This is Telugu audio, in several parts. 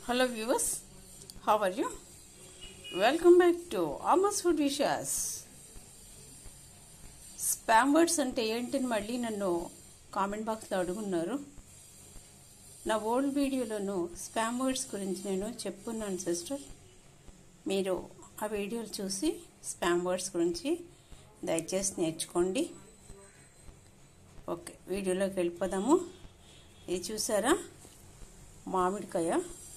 Hello viewers, how are you? Welcome back to Amos Food Wishes. Spam words అంటే ఏంటని మళ్ళీ నన్ను కామెంట్ బాక్స్లో అడుగున్నారు నా ఓల్డ్ వీడియోలోను స్పామ్ వర్డ్స్ గురించి నేను చెప్పున్నాను సిస్టర్ మీరు ఆ వీడియోలు చూసి స్పామ్ వర్డ్స్ గురించి దయచేసి నేర్చుకోండి ఓకే వీడియోలోకి వెళ్ళిపోదాము ఇది చూసారా మామిడికాయ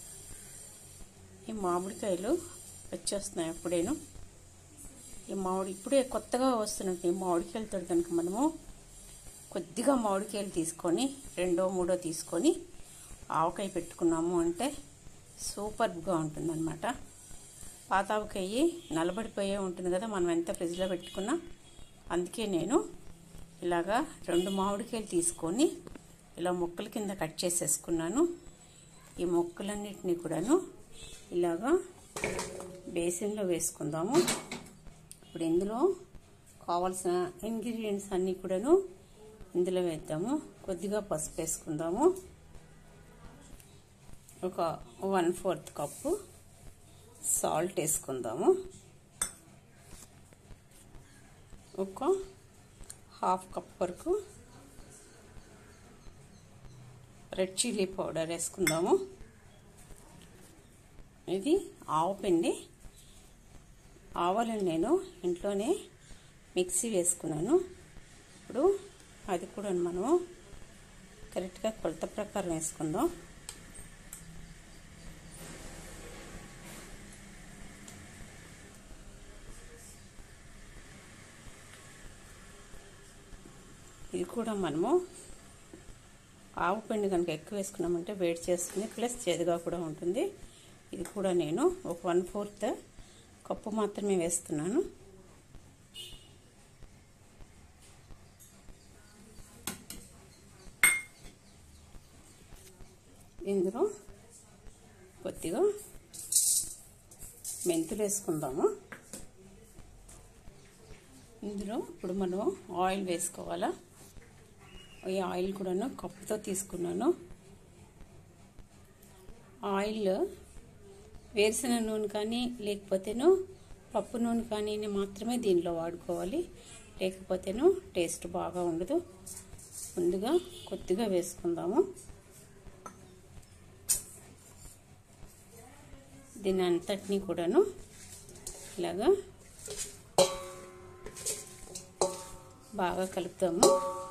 ఈ మామిడికాయలు వచ్చేస్తున్నాయి అప్పుడేను ఈ మామిడి ఇప్పుడే కొత్తగా వస్తున్నట్టు ఈ మామిడికాయలతో కనుక మనము కొద్దిగా మామిడికాయలు తీసుకొని రెండో మూడో తీసుకొని ఆవకాయ పెట్టుకున్నాము అంటే సూపర్గా ఉంటుందన్నమాట పాత ఆవకాయ నలబడిపోయే ఉంటుంది కదా మనం ఎంత ఫ్రిడ్జ్లో పెట్టుకున్నా అందుకే నేను ఇలాగా రెండు మామిడికాయలు తీసుకొని ఇలా ముక్కల కింద కట్ చేసేసుకున్నాను ఈ ముక్కలన్నిటినీ కూడాను ఇలాగా బేసిన్లో వేసుకుందాము ఇప్పుడు ఇందులో కావాల్సిన ఇంగ్రీడియంట్స్ అన్నీ కూడాను ఇందులో వేద్దాము కొద్దిగా పసుపు వేసుకుందాము ఒక వన్ ఫోర్త్ కప్పు సాల్ట్ వేసుకుందాము ఒక హాఫ్ కప్ వరకు రెడ్ చిల్లీ పౌడర్ వేసుకుందాము ఇది ఆవు పిండి ఆవాలను నేను ఇంట్లోనే మిక్సీ వేసుకున్నాను ఇప్పుడు అది కూడా మనము కరెక్ట్గా కొలత ప్రకారం వేసుకుందాం ఇది కూడా మనము ఆవు పిండి కనుక ఎక్కువ వేసుకున్నామంటే వేడి చేస్తుంది ప్లస్ చేదుగా కూడా ఉంటుంది ఇది కూడా నేను ఒక వన్ ఫోర్త్ కప్పు మాత్రమే వేస్తున్నాను ఇందులో కొద్దిగా మెంతులు వేసుకుందాము ఇందులో ఇప్పుడు మనం ఆయిల్ వేసుకోవాలా ఈ ఆయిల్ కూడాను కప్పుతో తీసుకున్నాను ఆయిల్ వేరుశనగ నూనె కానీ లేకపోతేను పప్పు నూనె కానీ మాత్రమే దీనిలో వాడుకోవాలి లేకపోతేను టేస్ట్ బాగా ఉండదు ముందుగా కొద్దిగా వేసుకుందాము దీని అంతటినీ కూడాను ఇలాగా బాగా కలుపుతాము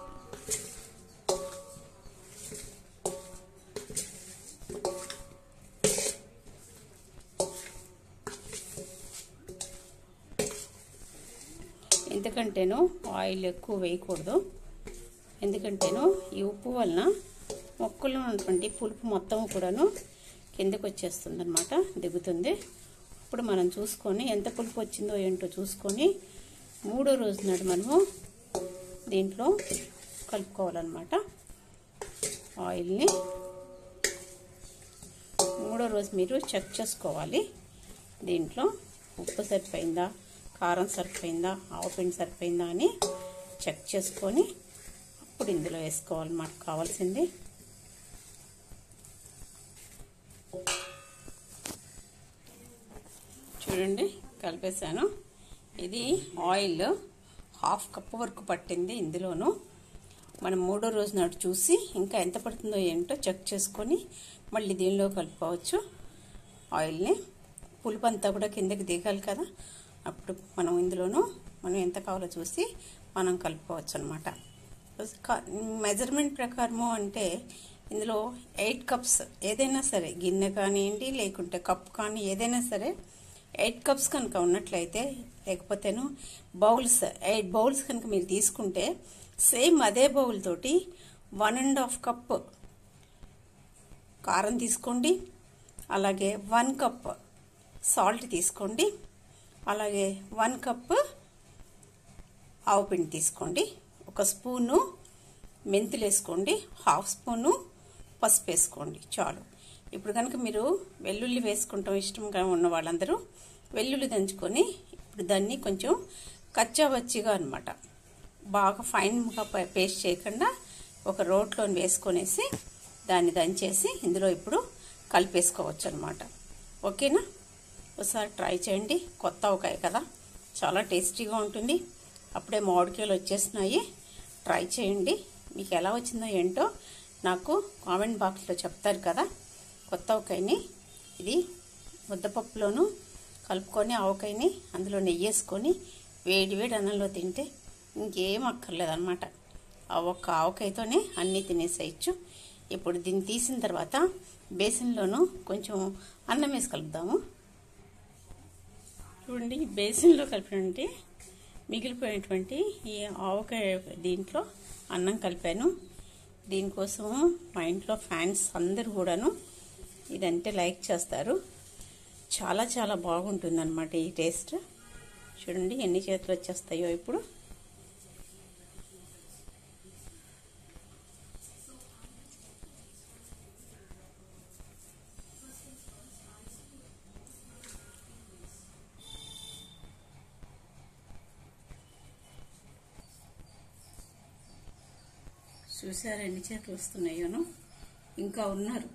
ఎందుకంటేను ఆయిల్ ఎక్కువ వేయకూడదు ఎందుకంటేను ఈ ఉప్పు వలన మొక్కలో ఉన్నటువంటి పులుపు మొత్తం కూడాను కిందకు వచ్చేస్తుంది అనమాట దిగుతుంది ఇప్పుడు మనం చూసుకొని ఎంత పులుపు వచ్చిందో ఏంటో చూసుకొని మూడో రోజు నాడు మనము దీంట్లో కలుపుకోవాలన్నమాట ఆయిల్ని మూడో రోజు మీరు చెక్ చేసుకోవాలి దీంట్లో ఉప్పు సరిపోయిందా కారం సరిపోయిందా ఆవపిండి సరిపోయిందా అని చెక్ చేసుకొని అప్పుడు ఇందులో వేసుకోవాలన్నమాట కావాల్సింది చూడండి కలిపేసాను ఇది ఆయిల్ హాఫ్ కప్ వరకు పట్టింది ఇందులోను మనం మూడో రోజు నాడు చూసి ఇంకా ఎంత పడుతుందో ఏంటో చెక్ చేసుకొని మళ్ళీ దీనిలో కలుపుకోవచ్చు ఆయిల్ని పులుపు అంతా కూడా కిందకి దిగాలి కదా అప్పుడు మనం ఇందులోనూ మనం ఎంత కావాలో చూసి మనం కలుపుకోవచ్చు అనమాట మెజర్మెంట్ ప్రకారము అంటే ఇందులో ఎయిట్ కప్స్ ఏదైనా సరే గిన్నె కానివ్వండి లేకుంటే కప్ కానీ ఏదైనా సరే ఎయిట్ కప్స్ కనుక ఉన్నట్లయితే లేకపోతేను బౌల్స్ ఎయిట్ బౌల్స్ కనుక మీరు తీసుకుంటే సేమ్ అదే బౌల్ తోటి వన్ అండ్ హాఫ్ కప్ కారం తీసుకోండి అలాగే వన్ కప్ సాల్ట్ తీసుకోండి అలాగే వన్ కప్ ఆవుపిండి తీసుకోండి ఒక స్పూను మెంతులు వేసుకోండి హాఫ్ స్పూను పసుపు వేసుకోండి చాలు ఇప్పుడు కనుక మీరు వెల్లుల్లి వేసుకుంటాం ఇష్టంగా ఉన్న వాళ్ళందరూ వెల్లుల్లి దంచుకొని ఇప్పుడు దాన్ని కొంచెం కచ్చావచ్చిగా అనమాట బాగా ఫైన్గా పేస్ట్ చేయకుండా ఒక రోట్లో వేసుకొనేసి దాన్ని దంచేసి ఇందులో ఇప్పుడు కలిపేసుకోవచ్చు అనమాట ఓకేనా ఒకసారి ట్రై చేయండి కొత్త ఆవకాయ కదా చాలా టేస్టీగా ఉంటుంది అప్పుడే మామిడికాయలు వచ్చేస్తున్నాయి ట్రై చేయండి మీకు ఎలా వచ్చిందో ఏంటో నాకు కామెంట్ బాక్స్లో చెప్తారు కదా కొత్త ఆవకాయని ఇది ముద్దపప్పులోను కలుపుకొని ఆవకాయని అందులో నెయ్యి వేసుకొని వేడి వేడి అన్నంలో తింటే ఇంకేం అక్కర్లేదన్నమాట ఆ ఒక్క ఆవకాయతోనే అన్నీ తినేసేయచ్చు ఇప్పుడు దీన్ని తీసిన తర్వాత బేసిన్లోను కొంచెం అన్నం వేసి కలుపుదాము చూడండి బేసిన్లో కలిపినటువంటి మిగిలిపోయినటువంటి ఈ ఆవకాయ దీంట్లో అన్నం కలిపాను దీనికోసం మా ఇంట్లో ఫ్యాన్స్ అందరు కూడాను ఇదంటే లైక్ చేస్తారు చాలా చాలా బాగుంటుంది అనమాట ఈ టేస్ట్ చూడండి ఎన్ని చేతులు వచ్చేస్తాయో ఇప్పుడు చూసారు ఎన్ని చేతులు వస్తున్నాయోను ఇంకా ఉన్నారు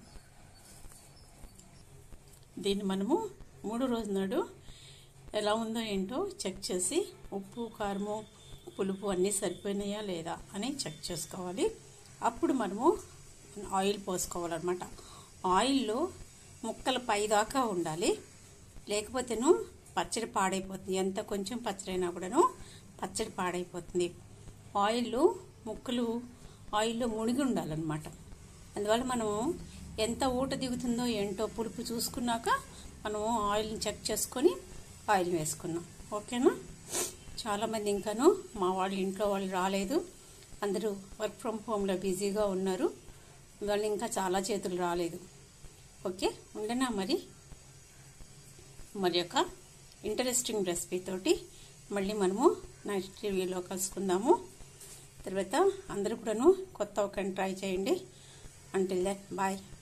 దీన్ని మనము మూడు రోజు నాడు ఎలా ఉందో ఏంటో చెక్ చేసి ఉప్పు కారము పులుపు అన్నీ సరిపోయినాయా లేదా అని చెక్ చేసుకోవాలి అప్పుడు మనము ఆయిల్ పోసుకోవాలన్నమాట ఆయిల్లో ముక్కలు పైదాకా ఉండాలి లేకపోతేను పచ్చడి పాడైపోతుంది ఎంత కొంచెం పచ్చడి అయినా కూడాను పచ్చడి పాడైపోతుంది ఆయిల్ ముక్కలు ఆయిల్లో మునిగి ఉండాలన్నమాట అందువల్ల మనము ఎంత ఊట దిగుతుందో ఏంటో పులుపు చూసుకున్నాక మనము ఆయిల్ని చెక్ చేసుకొని ఆయిల్ వేసుకున్నాం ఓకేనా చాలామంది ఇంకాను మా వాళ్ళు ఇంట్లో వాళ్ళు రాలేదు అందరూ వర్క్ ఫ్రమ్ హోమ్లో బిజీగా ఉన్నారు వాళ్ళు ఇంకా చాలా చేతులు రాలేదు ఓకే ఉండనా మరి మరి యొక్క ఇంట్రెస్టింగ్ రెసిపీ తోటి మళ్ళీ మనము నెక్స్ట్ రివ్యూలో కలుసుకుందాము తర్వాత అందరూ కూడాను కొత్త ఒక ట్రై చేయండి అంటిల్ దట్ బాయ్